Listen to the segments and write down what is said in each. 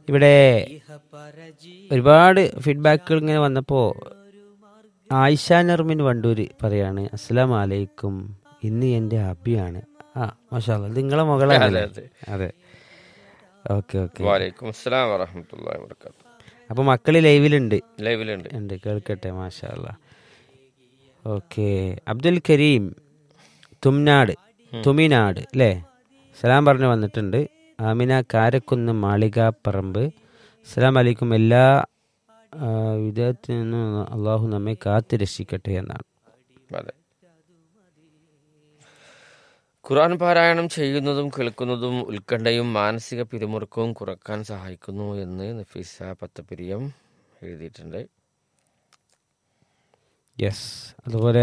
ഇവിടെ ഒരുപാട് ഫീഡ്ബാക്കുകൾ ഇങ്ങനെ വന്നപ്പോൾ ആയിഷ നർമിൻ വണ്ടൂര് പറയാണ് അസ്സലാം വലൈക്കും ഇന്ന് എൻ്റെ അബിയാണ് ആ മാഷാ ഇത് നിങ്ങളെ മകളാണ് അതെ, അതെ. അതെ ഓക്കെ ഓക്കെ വാലൈക്കും അസ്സലാം വറഹമത്തല്ലാഹി വർക്കാത്തു അപ്പോൾ മക്കൾ ലൈവിലുണ്ട് ലൈവിലുണ്ട് ഉണ്ട് കേൾക്കട്ടെ മാഷാ ഓക്കെ അബ്ദുൽ കരീം തുംനാട് തുമിനാട് അല്ലേ സലാം പറഞ്ഞു വന്നിട്ടുണ്ട് ആമിന കാരക്കുന്ന് മാളികാപ്പറമ്പ് അസ്സലാം വലൈക്കും എല്ലാ ആ, വിധത്തിൽ നിന്നും അള്ളാഹു നമ്മെ കാത്തു രക്ഷിക്കട്ടെ എന്നാണ് അതെ ഖുർആൻ പാരായണം ചെയ്യുന്നതും കേൾക്കുന്നതും ഉത്കണ്ഠയും മാനസിക പിരിമുറുക്കവും കുറക്കാൻ സഹായിക്കുന്നു എന്ന് നഫീസ പത്തപ്പിരിയം എഴുതിയിട്ടുണ്ട് യെസ് അതുപോലെ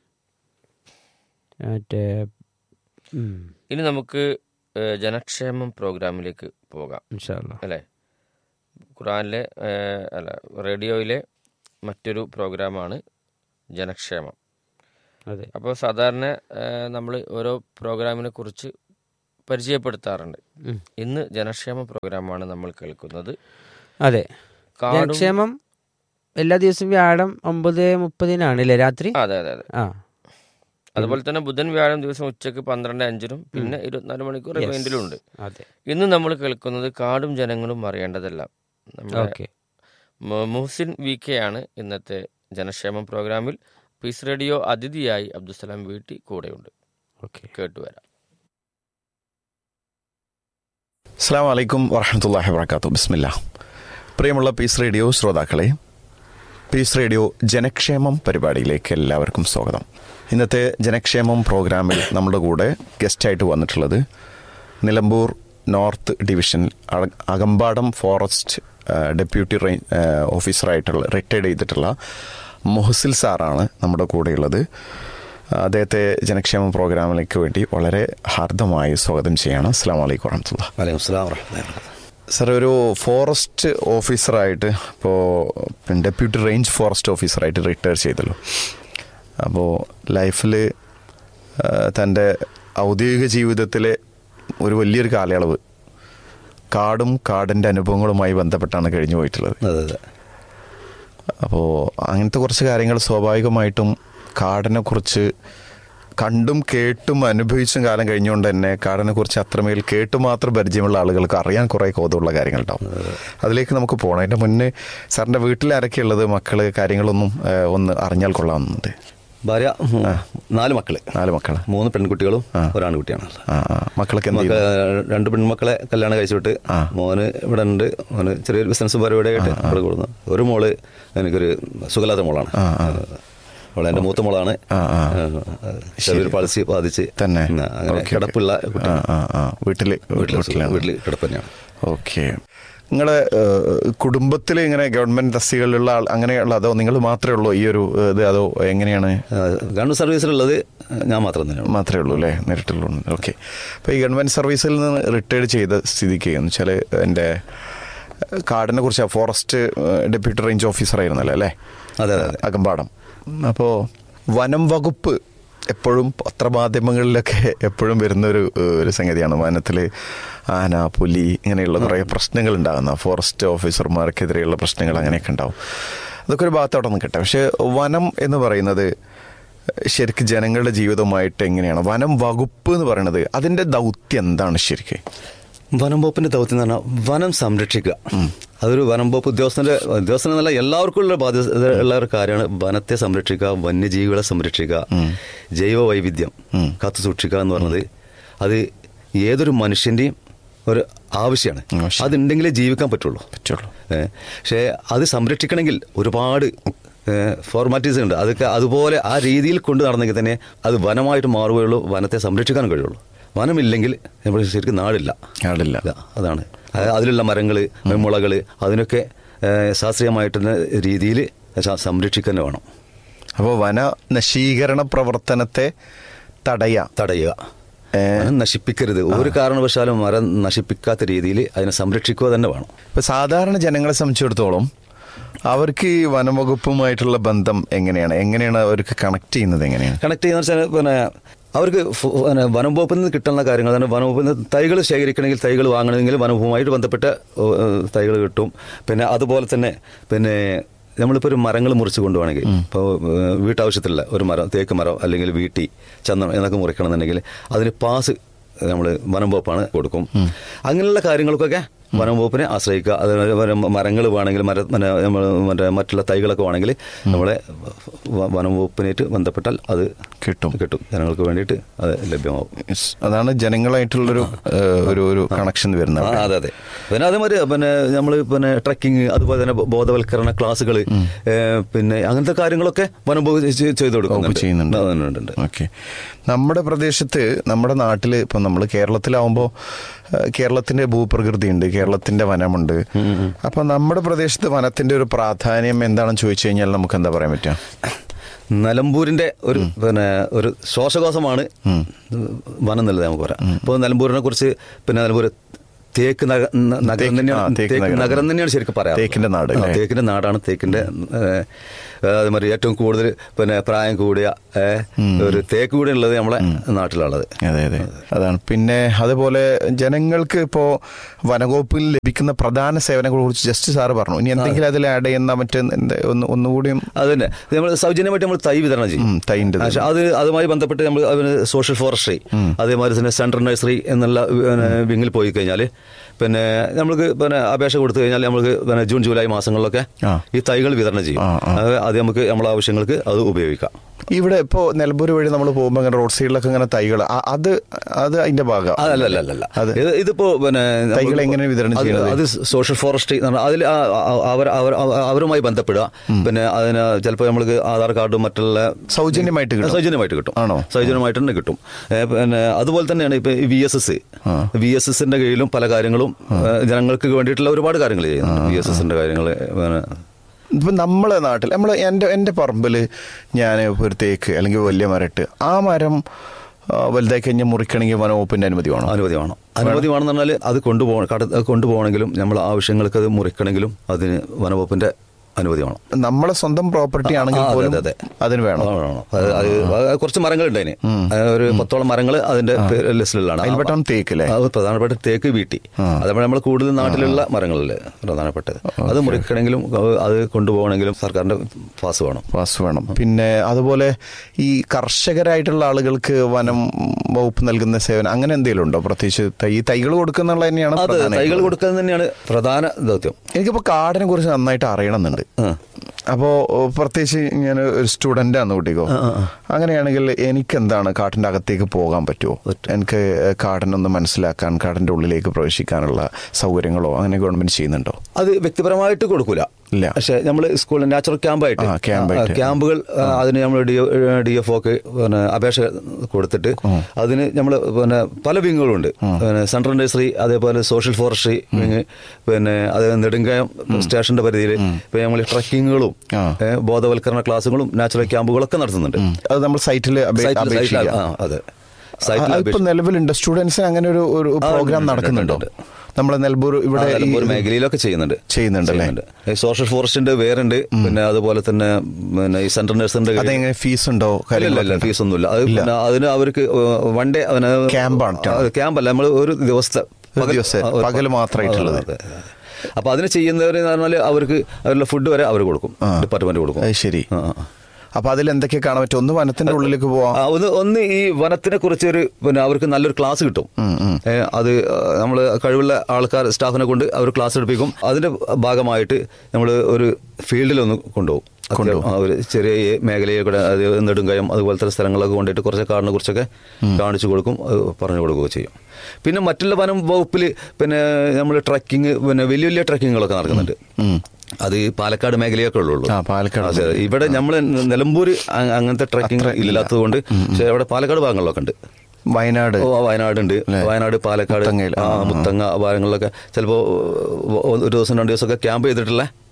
മറ്റേ ഉം, ഇനി നമുക്ക് ഏഹ്, ജനക്ഷേമം പ്രോഗ്രാമിലേക്ക് പോകാം ഇൻഷാ അല്ലാ. അല്ലേ ഖുറാനിലെ ഏഹ്, അല്ല റേഡിയോയിലെ മറ്റൊരു പ്രോഗ്രാമാണ് ജനക്ഷേമം അതെ അപ്പോൾ സാധാരണ നമ്മൾ ഓരോ പ്രോഗ്രാമിനെ കുറിച്ച് പരിചയപ്പെടുത്താറുണ്ട് ഉം. ഇന്ന് ജനക്ഷേമ പ്രോഗ്രാമാണ് നമ്മൾ കേൾക്കുന്നത് അതെ കാടും ജനക്ഷേമം എല്ലാ ദിവസവും വ്യാഴം ഒമ്പത് മുപ്പതിനാണ് അല്ലേ രാത്രി അതെ അതെ അതെ ആ അതുപോലെ തന്നെ ബുധൻ വ്യാഴം ദിവസം ഉച്ചയ്ക്ക് പന്ത്രണ്ട് അഞ്ചിനും പിന്നെ ഇരുപത്തിനാല് മണിക്കൂർ റിമൈൻഡിലും ഉണ്ട് അതെ ഇന്ന് നമ്മൾ കേൾക്കുന്നത് കാടും ജനങ്ങളും അറിയേണ്ടതെല്ലാം നമ്മുടെ ഓക്കെ മു- മുഹ്സിൻ വി കെ ആണ് ഇന്നത്തെ ജനക്ഷേമ പ്രോഗ്രാമിൽ പീസ് റേഡിയോ അതിഥിയായി അബ്ദുസലാം വീട്ടി കൂടെയുണ്ട് ഓക്കെ കേട്ടുവരാം അസ്സാം വലൈക്കും വറഹമത്തല്ലാഹി വർക്കാത്തു ബിസ്മില്ല പ്രിയമുള്ള പീസ് റേഡിയോ ശ്രോതാക്കളെ പീസ് റേഡിയോ ജനക്ഷേമം പരിപാടിയിലേക്ക് എല്ലാവർക്കും സ്വാഗതം ഇന്നത്തെ ജനക്ഷേമം പ്രോഗ്രാമിൽ നമ്മുടെ കൂടെ ഗസ്റ്റായിട്ട് വന്നിട്ടുള്ളത് നിലമ്പൂർ നോർത്ത് ഡിവിഷൻ അക- അകമ്പാടം ഫോറസ്റ്റ് ആ, ഡെപ്യൂട്ടി റേ ആ, ഓഫീസറായിട്ടുള്ള റിട്ടയർഡ് ചെയ്തിട്ടുള്ള മുഹസിൽ സാറാണ് നമ്മുടെ കൂടെയുള്ളത് അദ്ദേഹത്തെ ജനക്ഷേമ പ്രോഗ്രാമിലേക്ക് വേണ്ടി വളരെ ഹാർദമായി സ്വാഗതം ചെയ്യാണ് അസ്സാം വലൈക്കും വറഹമത്തുള്ള വലൈക്കും സ്ലാം വറഹ്മത്തുള്ളാഹി സാർ ഒരു ഫോറസ്റ്റ് ഓഫീസറായിട്ട് ഇപ്പോൾ ഡെപ്യൂട്ടി റേഞ്ച് ഫോറസ്റ്റ് ഓഫീസറായിട്ട് റിട്ടയർ ചെയ്തല്ലോ അപ്പോൾ ലൈഫിൽ തൻ്റെ ഔദ്യോഗിക ജീവിതത്തിലെ ഒരു വലിയൊരു കാലയളവ് കാടും കാടിൻ്റെ അനുഭവങ്ങളുമായി ബന്ധപ്പെട്ടാണ് കഴിഞ്ഞു പോയിട്ടുള്ളത് അതെ അതെ അപ്പോൾ അങ്ങനത്തെ കുറച്ച് കാര്യങ്ങൾ സ്വാഭാവികമായിട്ടും കാടിനെ കുറിച്ച് കണ്ടും കേട്ടും അനുഭവിച്ചും കാലം കഴിഞ്ഞുകൊണ്ട് തന്നെ കാടിനെ കുറിച്ച് അത്രമേൽ കേട്ടു മാത്രം പരിചയമുള്ള ആളുകൾക്ക് അറിയാൻ കുറേ കൗതുകമുള്ള കാര്യങ്ങളുണ്ടാവും അതിലേക്ക് നമുക്ക് പോകണം അതിൻ്റെ മുന്നേ സാറിൻ്റെ വീട്ടിൽ ആരൊക്കെയുള്ളത് മക്കള് കാര്യങ്ങളൊന്നും ഏഹ്, ഒന്ന് അറിഞ്ഞാൽ കൊള്ളാമെന്നുണ്ട് ഭാര്യ ഉം, നാല് മക്കള് നാല് മക്കള് മൂന്ന് പെൺകുട്ടികളും ഒരാൺകുട്ടിയാണ് ആ ആ മക്കളൊക്കെ എന്ത് മക്ക ചെയ്യുന്നു? രണ്ട് പെൺമക്കളെ കല്യാണം കഴിച്ചുവിട്ട് ആ. മോന് ഇവിടെ ഉണ്ട് മോന് ചെറിയൊരു ബിസിനസ് പരിപാടിയായിട്ട് ഇവിടെ കൊടുക്കുന്നു ഒരു മോള് എനിക്കൊരു സുഖലാത്ത മോളാണ് അവളെ എൻ്റെ മൂത്ത മോളാണ് ആ, ആ. ചെറിയൊരു പൾസി ബാധിച്ച് തന്നെ ഉം, അങ്ങനെ ഓക്കേ, കിടപ്പുള്ള ഓക്കേ. കുട്ടി ആ ആ ആ വീട്ടില് വീട്ടിൽ വീട്ടിലാണ് വീട്ടിൽ കിടപ്പ് തന്നെയാണ് ഓക്കെ നിങ്ങളെ കുടുംബത്തിൽ ഇങ്ങനെ ഗവൺമെന്റ് തസ്തികളിലുള്ള ആൾ അങ്ങനെയുള്ള അതോ നിങ്ങൾ മാത്രമേ ഉള്ളൂ ഈ ഒരു ഏഹ്, ഇത് അതോ എങ്ങനെയാണ് ഗവൺമെന്റ് സർവീസിലുള്ളത് ഞാൻ മാത്രം തന്നെയാണ് മാത്രമേ ഉള്ളൂ അല്ലേ നേരിട്ടുള്ളൂ ഓക്കെ അപ്പോൾ ഈ ഗവൺമെന്റ് സർവീസിൽ നിന്ന് റിട്ടയർഡ് ചെയ്ത സ്ഥിതിക്ക് എന്ന് വെച്ചാൽ എൻ്റെ കാടിനെ കുറിച്ച് ഫോറസ്റ്റ് ഡെപ്യൂട്ടി റേഞ്ച് ഓഫീസർ ആയിരുന്നല്ലോ അല്ലേ അതെ അതെ അതെ അകമ്പാടം അപ്പോൾ വനം വകുപ്പ് എപ്പോഴും പത്രമാധ്യമങ്ങളിലൊക്കെ എപ്പോഴും വരുന്നൊരു ഏഹ്, ഒരു സംഗതിയാണ് വനത്തിൽ ആന പുലി ഇങ്ങനെയുള്ള കുറേ പ്രശ്നങ്ങൾ ഉണ്ടാകുന്ന ഫോറസ്റ്റ് ഓഫീസർമാർക്കെതിരെയുള്ള പ്രശ്നങ്ങൾ അങ്ങനെയൊക്കെ ഉണ്ടാവും അതൊക്കെ ഒരു ഭാഗത്ത് അവിടെ നിൽക്കട്ടെ പക്ഷേ വനം എന്ന് പറയുന്നത് ശരിക്കും ജനങ്ങളുടെ ജീവിതവുമായിട്ട് എങ്ങനെയാണ് വനം വകുപ്പ് എന്ന് പറയുന്നത് അതിൻ്റെ ദൗത്യം എന്താണ് ശരിക്കും വനം വകുപ്പിന്റെ ദൗത്യം എന്ന് പറഞ്ഞാൽ വനം സംരക്ഷിക്കുക അതൊരു വനം വകുപ്പ് ഉദ്യോഗസ്ഥന്റെ ഉദ്യോഗസ്ഥൻ എന്നല്ല എല്ലാവർക്കും ഉള്ള ബാധ്യത ഉള്ള ഒരു കാര്യമാണ് വനത്തെ സംരക്ഷിക്കുക വന്യജീവികളെ സംരക്ഷിക്കുക ജൈവ വൈവിധ്യം കാത്തു സൂക്ഷിക്കുക എന്ന് പറയുന്നത് അത് ഏതൊരു മനുഷ്യന്റെയും ഒരു ആവശ്യമാണ് ആവശ്യം. അതുണ്ടെങ്കിലേ ജീവിക്കാൻ പറ്റുള്ളൂ പറ്റുള്ളൂ ഏ, പക്ഷേ അത് സംരക്ഷിക്കണമെങ്കിൽ ഒരുപാട് ഫോർമാലിറ്റീസ് ഉണ്ട് അതൊക്കെ അതുപോലെ ആ രീതിയിൽ കൊണ്ട് നടന്നെങ്കിൽ തന്നെ അത് വനമായിട്ട് മാറുകയുള്ളൂ വനത്തെ സംരക്ഷിക്കാനും കഴിയുള്ളൂ വനമില്ലെങ്കിൽ നമ്മൾ ശരിക്കും നാടില്ല ആളില്ല ഇല്ല, അതാണ് അത് അതിലുള്ള മരങ്ങൾ മുളകൾ അതിനൊക്കെ ഏ, ശാസ്ത്രീയമായിട്ടുള്ള രീതിയിൽ സംരക്ഷിക്കുക തന്നെ വേണം അപ്പോൾ വന നശീകരണ പ്രവർത്തനത്തെ തടയാം തടയുക മരം നശിപ്പിക്കരുത് ഒരു കാരണവശാലും മരം നശിപ്പിക്കാത്ത രീതിയിൽ അതിനെ സംരക്ഷിക്കുക തന്നെ വേണം ഇപ്പൊ സാധാരണ ജനങ്ങളെ സംബന്ധിച്ചിടത്തോളം അവർക്ക് ഈ വനംവകുപ്പുമായിട്ടുള്ള ബന്ധം എങ്ങനെയാണ് എങ്ങനെയാണ് അവർക്ക് കണക്ട് ചെയ്യുന്നത് എങ്ങനെയാണ് കണക്ട് ചെയ്യുന്ന വെച്ചാൽ പിന്നെ അവർക്ക് ഫു- പിന്നെ വനം വകുപ്പിൽ നിന്ന് കിട്ടുന്ന കാര്യങ്ങൾ തന്നെ വനം വകുപ്പിൽ നിന്ന് തൈകൾ ശേഖരിക്കണമെങ്കിൽ തൈകൾ വാങ്ങണമെങ്കിൽ വനം വകുപ്പുമായിട്ട് ബന്ധപ്പെട്ട തൈകൾ കിട്ടും പിന്നെ അതുപോലെ തന്നെ പിന്നെ നമ്മളിപ്പോൾ ഒരു മരങ്ങൾ മുറിച്ച് കൊണ്ടുപോകണമെങ്കിൽ ഇപ്പോൾ വീട്ടാവശ്യത്തിലുള്ള ഒരു മരം തേക്ക് മരം അല്ലെങ്കിൽ വീട്ടി ചന്ദനം എന്നൊക്കെ മുറിക്കണമെന്നുണ്ടെങ്കിൽ അതിന് പാസ് നമ്മൾ വനം വകുപ്പാണ് കൊടുക്കും അങ്ങനെയുള്ള കാര്യങ്ങൾക്കൊക്കെ വനം വകുപ്പിനെ ആശ്രയിക്കുക അത് മരങ്ങൾ വേണമെങ്കിൽ മര മന- നമ്മൾ മറ്റേ മറ്റുള്ള തൈകളൊക്കെ വേണമെങ്കിൽ നമ്മളെ വ- വനം വകുപ്പിനായിട്ട് ബന്ധപ്പെട്ടാൽ അത് കിട്ടും. കിട്ടും ജനങ്ങൾക്ക് വേണ്ടിയിട്ട് അത് ലഭ്യമാവും Yes. അതാണ് ജനങ്ങളായിട്ടുള്ളൊരു ഏഹ്, ഒരു ഒരു കണക്ഷൻ വരുന്നത് ആ, അവിടെ. അതെ അതെ പിന്നെ അതേമാതിരി പിന്നെ നമ്മൾ പിന്നെ ട്രക്കിങ് അതുപോലെ തന്നെ ബോധവൽക്കരണ ക്ലാസ്സുകൾ പിന്നെ അങ്ങനത്തെ കാര്യങ്ങളൊക്കെ വനം വകുപ്പ് ചെ- ചെയ്തു വകുപ്പ് കൊടുക്കുന്നുണ്ട് ചെയ്യുന്നുണ്ട് ഉണ്ട്, ഉണ്ട്. ഓക്കെ നമ്മുടെ പ്രദേശത്ത് നമ്മുടെ നാട്ടിൽ ഇപ്പം നമ്മൾ കേരളത്തിലാവുമ്പോൾ കേരളത്തിന്റെ ഭൂപ്രകൃതി ഉണ്ട് കേരളത്തിന്റെ വനമുണ്ട് അപ്പൊ നമ്മുടെ പ്രദേശത്ത് വനത്തിന്റെ ഒരു പ്രാധാന്യം എന്താണെന്ന് ചോദിച്ചു കഴിഞ്ഞാൽ നമുക്ക് എന്താ പറയാൻ പറ്റുക നിലമ്പൂരിന്റെ ഒരു പിന്നെ ഒരു ശ്വാസകോശമാണ് വനം എന്നുള്ളത് നമുക്ക് പറയാം ഇപ്പോൾ നിലമ്പൂരിനെ കുറിച്ച് പിന്നെ നിലമ്പൂർ തേക്ക് നഗ- ന- നഗരം തേക്ക്- ആ, തന്നെയാണ് തേക്ക് തേക്ക് നഗരം. നഗരം തന്നെയാണ് ശരിക്കും പറയാം തേക്കിന്റെ നാട് അല്ലേ? തേക്കിന്റെ നാടാണ് തേക്കിന്റെ ഏഹ്, അതേമാതിരി ഏറ്റവും കൂടുതൽ പിന്നെ പ്രായം കൂടിയ ഏഹ്, ഒരു തേക്ക് കൂടെ ഉള്ളത് നമ്മളെ നാട്ടിലുള്ളത് അതെ അതെ അതാണ് പിന്നെ അതുപോലെ ജനങ്ങൾക്ക് ഇപ്പോ വനവകുപ്പിൽ ലഭിക്കുന്ന പ്രധാന സേവനങ്ങളെ കുറിച്ച് ജസ്റ്റ് സാറ് പറഞ്ഞു ഇനി എന്തെങ്കിലും അതിൽ ആഡ് ചെയ്യുന്ന മറ്റേ എന്ത് ഒന്ന് ഒന്നുകൂടിയും അത് തന്നെ നമ്മൾ സൗജന്യമായിട്ട് നമ്മൾ തൈ വിതരണം ചെയ്യും ഉം, തൈൻ്റെ ഇത്. പക്ഷെ അത് അതുമായി ബന്ധപ്പെട്ട് നമ്മൾ അതിന് സോഷ്യൽ ഫോറസ്ട്രി അതേമാതിരി തന്നെ സെൻട്രൽ നഴ്സറി എന്നുള്ള പിന്നെ വിങ്ങിൽ പോയി കഴിഞ്ഞാൽ പിന്നെ നമ്മൾക്ക് പിന്നെ അപേക്ഷ കൊടുത്തു കഴിഞ്ഞാൽ നമുക്ക് പിന്നെ ജൂൺ ജൂലൈ മാസങ്ങളിലൊക്കെ ആ. ഈ തൈകൾ വിതരണം ചെയ്യും ആ, ആ. അത് അത് നമുക്ക് നമ്മളെ ആവശ്യങ്ങൾക്ക് അത് ഉപയോഗിക്കാം ഇവിടെ ഇപ്പോ നിലമ്പൂർ വഴി നമ്മൾ പോകുമ്പോൾ ഇങ്ങനെ റോഡ് സൈഡിലൊക്കെ ഇങ്ങനെ തൈകൾ ആ- അത് അത് അതിന്റെ ഭാഗം അതല്ല അല്ല അല്ല അത് ഇത് ഇതിപ്പോ പിന്നെ തൈകൾ നമുക്ക് എങ്ങനെ വിതരണം അത് ചെയ്യുന്നത്? അത് സോഷ്യൽ ഫോറസ്ട്രി എന്ന് പറഞ്ഞാൽ അതിൽ ആ- ആ- അവർ അവർ അവരുമായി ബന്ധപ്പെടുക പിന്നെ അതിന് ചിലപ്പോൾ നമ്മൾക്ക് ആധാർ കാർഡും മറ്റുള്ള സൗജന്യമായിട്ട് കിട്ടും സൗജന്യമായിട്ട് കിട്ടും ആണോ? സൗജന്യമായിട്ട് തന്നെ കിട്ടും ഏ, പിന്നെ അതുപോലെ തന്നെയാണ് ഇപ്പൊ V S S V S എസിന്റെ കീഴിലും പല കാര്യങ്ങളും ഏ, ജനങ്ങൾക്ക് വേണ്ടിയിട്ടുള്ള ഒരുപാട് കാര്യങ്ങൾ ചെയ്യുന്നു വി എസ് എസിന്റെ കാര്യങ്ങൾ പിന്നെ ഇപ്പൊ നമ്മളെ നാട്ടിൽ നമ്മൾ എൻ്റെ എൻ്റെ പറമ്പിൽ ഞാൻ ഒരു തേക്ക് അല്ലെങ്കിൽ വലിയ മരട്ട് ആ മരം ആ, വലുതായി കഴിഞ്ഞാൽ മുറിക്കണമെങ്കിൽ വനവകുപ്പിന്റെ അനുമതി വേണം അനുമതി വേണം അനുമതി വേണമെന്ന് പറഞ്ഞാൽ അത് കൊണ്ടുപോകണം കട കൊണ്ടുപോകണമെങ്കിലും നമ്മൾ ആവശ്യങ്ങൾക്ക് അത് മുറിക്കണമെങ്കിലും അതിന് വനവകുപ്പിന്റെ അനുമതി വേണം നമ്മളെ സ്വന്തം പ്രോപ്പർട്ടി ആണെങ്കിൽ ആ, അതെ, പോലും അതെ, അതെ. അതിന് വേണം ആ, വേണം. അത് അത് അത് കുറച്ച് മരങ്ങളുണ്ട് അതിന് അത് ഒരു പത്തോളം മരങ്ങൾ അതിന്റെ പേ- ലിസ്റ്റിലുള്ളതാണ് അതിൽപ്പെട്ടാണ് തേക്ക് അല്ലേ? അത് പ്രധാനപ്പെട്ട തേക്ക് വീട്ടി അതേപോലെ നമ്മൾ കൂടുതൽ നാട്ടിലുള്ള മരങ്ങളല്ലേ പ്രധാനപ്പെട്ടത് അത് മുറിക്കണമെങ്കിലും അത് കൊണ്ടുപോകണമെങ്കിലും സർക്കാരിന്റെ പാസ് വേണം പാസ് വേണം പിന്നെ അതുപോലെ ഈ കർഷകരായിട്ടുള്ള ആളുകൾക്ക് വനം വകുപ്പ് നൽകുന്ന സേവനം അങ്ങനെ എന്തെങ്കിലും ഉണ്ടോ പ്രത്യേകിച്ച് തൈ തൈകൾ കൊടുക്കുന്നുള്ള തന്നെയാണ് അത് പ്രധാനമായിട്ടുള്ളത്. തൈകൾ കൊടുക്കുക തന്നെയാണ് പ്രധാന ദൗത്യം എനിക്കിപ്പോ കാടിനെ കുറിച്ച് നന്നായിട്ട് അറിയണമെന്നുണ്ട് ആ. അപ്പോ ഓ, പ്രത്യേകിച്ച് ഞാൻ ഒരു സ്റ്റുഡന്റ് ആണ് കുട്ടിക്കോ അങ്ങനെയാണെങ്കിൽ എനിക്ക് എന്താണ് കാട്ടിന്റെ അകത്തേക്ക് പോകാൻ പറ്റുമോ എനിക്ക് കാടിനൊന്ന് മനസ്സിലാക്കാൻ കാടിന്റെ ഉള്ളിലേക്ക് പ്രവേശിക്കാനുള്ള സൗകര്യങ്ങളോ അങ്ങനെ ഗവൺമെന്റ് ചെയ്യുന്നുണ്ടോ അത് വ്യക്തിപരമായിട്ട് കൊടുക്കൂല ഇല്ല. പക്ഷെ നമ്മൾ സ്കൂളിൽ നാച്ചുറൽ ക്യാമ്പായിട്ട് ആ, ക്യാമ്പായിട്ട്. ക്യാമ്പുകൾ ആ, അതിന് നമ്മൾ ഡി ഡി എഫ് ഒക്കെ പിന്നെ അപേക്ഷ കൊടുത്തിട്ട് അതിന് നമ്മൾ പിന്നെ പല വിങ്ങുകളുണ്ട് പിന്നെ സെൻട്രൽ നഴ്സറി അതേപോലെ സോഷ്യൽ ഫോറസ്ട്രി വിങ് പിന്നെ അത് നെടുങ്കയം സ്റ്റേഷന്റെ പരിധിയിൽ ഇപ്പൊ നമ്മൾ ട്രക്കിങ്ങുകളും ആ. ഏ, ബോധവൽക്കരണ ക്ലാസ്സുകളും നാച്ചുറൽ ക്യാമ്പുകളൊക്കെ നടത്തുന്നുണ്ട് അത് നമ്മൾ സൈറ്റിൽ സൈറ്റിൽ- സൈറ്റിൽ- അപേക്ഷിക്കാം ആ, അതെ സൈറ്റിൽ ഇപ്പൊ അപേക്ഷ- നിലവിലുണ്ട് സ്റ്റുഡൻസിന് അങ്ങനെ ഒരു ഒരു ആ, പ്രോഗ്രാം ഉണ്ട്, നടക്കുന്നുണ്ടോ ഉണ്ട്, നമ്മളെ നെൽബൂർ ഇവിടെ ആ, ഈ- ഒരു മേഖലയിലൊക്കെ ചെയ്യുന്നുണ്ട് ചെയ്യുന്നുണ്ടല്ലേ? ഈ സോഷ്യൽ ഫോറസ്റ്റിന്റെ വേറുണ്ട് പിന്നെ അതുപോലെ തന്നെ പിന്നെ ഈ സെൻട്രൽ നഴ്സറിന്റെ അതെങ്ങനെ ഫീസ് ഉണ്ടോ ഇല്ല കാര്യങ്ങളൊക്കെ ഫീസ് ഒന്നുമില്ല അത് പിന്നെ അതിന് അവർക്ക് വൺ ഡേ ക്യാമ്പാണ് ട്ടോ. ക്യാമ്പല്ല നമ്മൾ ഒരു ദിവസത്തെ ഒരു പകൽ- ദിവസം, ആ, ഒരു പകല് മാത്രമായിട്ടുള്ളത്. അതെ, അതെ. അപ്പൊ അതിന് ചെയ്യുന്നവർ പറഞ്ഞാൽ അവർക്ക് അവരുടെ ഫുഡ് വരെ അവർ കൊടുക്കും ആ. ഡിപ്പാർട്ട്മെന്റ് കൊടുക്കും അത് ശരി ആ, ആ. അപ്പൊ അതിൽ എന്തൊക്കെ കാണാൻ പറ്റും ഒന്ന് വനത്തിന്റെ ഉള്ളിലേക്ക് പോവാം ആ, ഒന്ന് ഒന്ന് ഈ വനത്തിനെ കുറിച്ച് ഒരു പിന്നെ അവർക്ക് നല്ലൊരു ക്ലാസ് കിട്ടും ഏ, അത് നമ്മൾ കഴിവുള്ള ആൾക്കാർ സ്റ്റാഫിനെ കൊണ്ട് അവർ ക്ലാസ് എടുപ്പിക്കും അതിന്റെ ഭാഗമായിട്ട് നമ്മൾ ഒരു ഫീൽഡിലൊന്ന് കൊണ്ടുപോകും അത്യാവശ്യം ആ, ഒരു ചെറിയ ഈ മേഖലയിൽ കൂടെ അത് നെടുങ്കയം അതുപോലത്തെ സ്ഥലങ്ങളൊക്കെ കൊണ്ടിട്ട് കുറച്ച് കാടിനെ കുറിച്ചൊക്കെ കാണിച്ചു കൊടുക്കും അത് പറഞ്ഞു കൊടുക്കുകയും ചെയ്യും പിന്നെ മറ്റുള്ള വനം വകുപ്പിൽ പിന്നെ നമ്മൾ ട്രക്കിങ് പിന്നെ വലിയ വലിയ ട്രക്കിങ്ങുകളൊക്കെ നടക്കുന്നുണ്ട് അത് ഈ പാലക്കാട് മേഖലയൊക്കെ ഉള്ളൂ ആ, പാലക്കാട് അതെ, ഇവിടെ നമ്മൾ നിലമ്പൂർ അ- അങ്ങനത്തെ ട്രക്കിംഗ് ഇല്ലാത്തത് കൊണ്ട് പക്ഷേ ഇവിടെ പാലക്കാട് ഭാഗങ്ങളിലൊക്കെ ഉണ്ട് വയനാട് ഓ വയനാടുണ്ട് വയനാട് പാലക്കാട് മുത്തങ്ങയിൽ, ആ ആ, ആ. മുത്തങ്ങ ആ ഭാഗങ്ങളിലൊക്കെ ചിലപ്പോ ഒ- ഒരു ദിവസം രണ്ട് ദിവസമൊക്കെ ക്യാമ്പ് ചെയ്തിട്ടുള്ള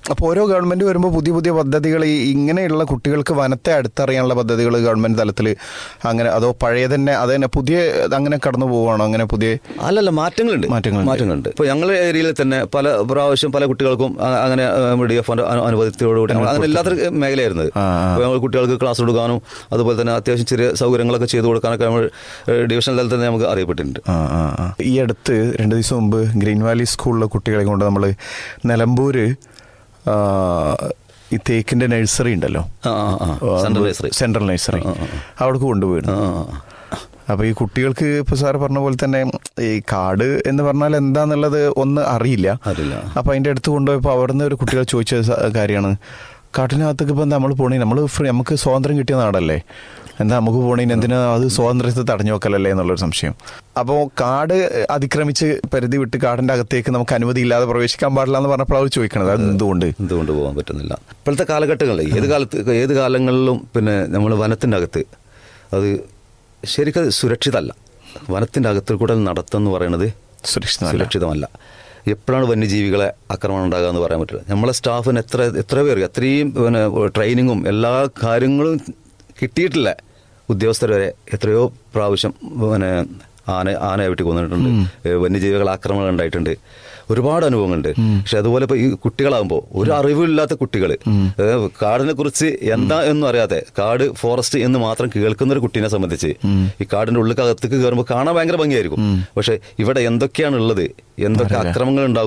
അപ്പോൾ ഓരോ ഗവൺമെന്റ് വരുമ്പോൾ പുതിയ പുതിയ പദ്ധതികൾ ഈ ഇങ്ങനെയുള്ള കുട്ടികൾക്ക് വനത്തെ അടുത്തറിയാനുള്ള പദ്ധതികൾ ഗവൺമെന്റ് തലത്തിൽ അങ്ങനെ അതോ പഴയ തന്നെ അത് തന്നെ പുതിയ അങ്ങനെ കടന്നു പോവുകയാണോ അങ്ങനെ പുതിയ അല്ലല്ല മാറ്റങ്ങളുണ്ട് മാറ്റങ്ങളുണ്ട്. മാറ്റങ്ങളുണ്ട് ഇപ്പൊ ഞങ്ങളുടെ ഏരിയയിൽ തന്നെ പല പ്രാവശ്യം പല കുട്ടികൾക്കും അ- അങ്ങനെ ഡി എഫ് അനുവദിച്ചതോടുകൂടി ഞങ്ങൾ അങ്ങനെ എല്ലാത്ത മേഖലയായിരുന്നു ആ, ആ. അപ്പോൾ ഞങ്ങൾ കുട്ടികൾക്ക് ക്ലാസ് കൊടുക്കാനും അതുപോലെ തന്നെ അത്യാവശ്യം ചെറിയ സൗകര്യങ്ങളൊക്കെ ചെയ്തു കൊടുക്കാനൊക്കെ നമ്മൾ ഡിവിഷൻ തലത്തിൽ തന്നെ നമുക്ക് അറിയപ്പെട്ടിട്ടുണ്ട് ആ ആ ആ. ഈ അടുത്ത് രണ്ട് ദിവസം മുമ്പ് ഗ്രീൻ വാലി സ്കൂളിലെ കുട്ടികളെ കൊണ്ട് നമ്മൾ നിലമ്പൂര് ആ, ഈ തേക്കിന്റെ നഴ്സറി ഉണ്ടല്ലോ ആ, ആ, ആ. Central nursery. സെൻട്രൽ നഴ്സറി ആ, ആ, ആ. അവിടേക്ക് കൊണ്ടുപോയിരുന്നു ആ, ആ. അപ്പൊ ഈ കുട്ടികൾക്ക് ഇപ്പൊ സാറ് പറഞ്ഞ പോലെ തന്നെ ഈ കാട് എന്ന് പറഞ്ഞാൽ എന്താന്നുള്ളത് ഒന്ന് അറിയില്ല അറിയില്ല. അപ്പൊ അതിന്റെ അടുത്ത് കൊണ്ടുപോയപ്പോ അവിടുന്ന് ഒരു കുട്ടികൾ ചോദിച്ച സ- കാര്യമാണ് കാട്ടിനകത്തേക്ക് ഇപ്പൊ നമ്മൾ പോണേ നമ്മൾ നമുക്ക് സ്വാതന്ത്ര്യം കിട്ടിയ നാടല്ലേ എന്താ നമുക്ക് പോണേന് എന്തിനാ അത് സ്വാതന്ത്ര്യത്തെ തടഞ്ഞു വെക്കലല്ലേ എന്നുള്ളൊരു സംശയം അപ്പോൾ കാട് അതിക്രമിച്ച് പരിധി വിട്ട് കാടിന്റെ അകത്തേക്ക് നമുക്ക് അനുമതി ഇല്ലാതെ പ്രവേശിക്കാൻ പാടില്ല എന്ന് പറഞ്ഞപ്പോൾ അവർ ചോദിക്കണത് അത് എന്തുകൊണ്ട് എന്തുകൊണ്ട് പോകാൻ പറ്റുന്നില്ല ഇപ്പോഴത്തെ കാലഘട്ടങ്ങളിൽ ഏത് കാലത്ത് ഏത് കാലങ്ങളിലും പിന്നെ നമ്മൾ വനത്തിൻ്റെ അകത്ത് അത് ശരിക്കും സുരക്ഷിതമല്ല വനത്തിൻ്റെ അകത്ത് കൂടെ നടത്തുക പറയുന്നത് സുരക്ഷിതമല്ല. സുരക്ഷിതമല്ല എപ്പോഴാണ് വന്യജീവികളെ ആക്രമണം ഉണ്ടാകുക എന്ന് പറയാൻ പറ്റില്ല നമ്മളെ സ്റ്റാഫിന് എത്ര എത്ര പേർക്ക് അത്രയും പിന്നെ ട്രെയിനിങ്ങും എല്ലാ കാര്യങ്ങളും കിട്ടിയിട്ടില്ല ഉദ്യോഗസ്ഥർ വരെ എത്രയോ പ്രാവശ്യം പിന്നെ ആന ആനയെ വെട്ടി കൊന്നിട്ടുണ്ട് ഏ, വന്യജീവികൾ ആക്രമണം ഉണ്ടായിട്ടുണ്ട് ഒരുപാട് അനുഭവങ്ങളുണ്ട് പക്ഷെ അതുപോലെ ഇപ്പൊ ഈ കുട്ടികളാകുമ്പോൾ ഒരു അറിവില്ലാത്ത കുട്ടികൾ കാടിനെ കുറിച്ച് എന്താ എന്നും അറിയാതെ കാട് ഫോറസ്റ്റ് എന്ന് മാത്രം കേൾക്കുന്ന ഒരു കുട്ടീനെ സംബന്ധിച്ച് ഈ കാടിന്റെ ഉള്ളിൽ അകത്തേക്ക് കയറുമ്പോൾ കാണാൻ ഭയങ്കര ഭംഗിയായിരിക്കും പക്ഷെ ഇവിടെ എന്തൊക്കെയാണ് ഉള്ളത് എന്തൊക്കെ അക്രമങ്ങൾ ഉണ്ടാകും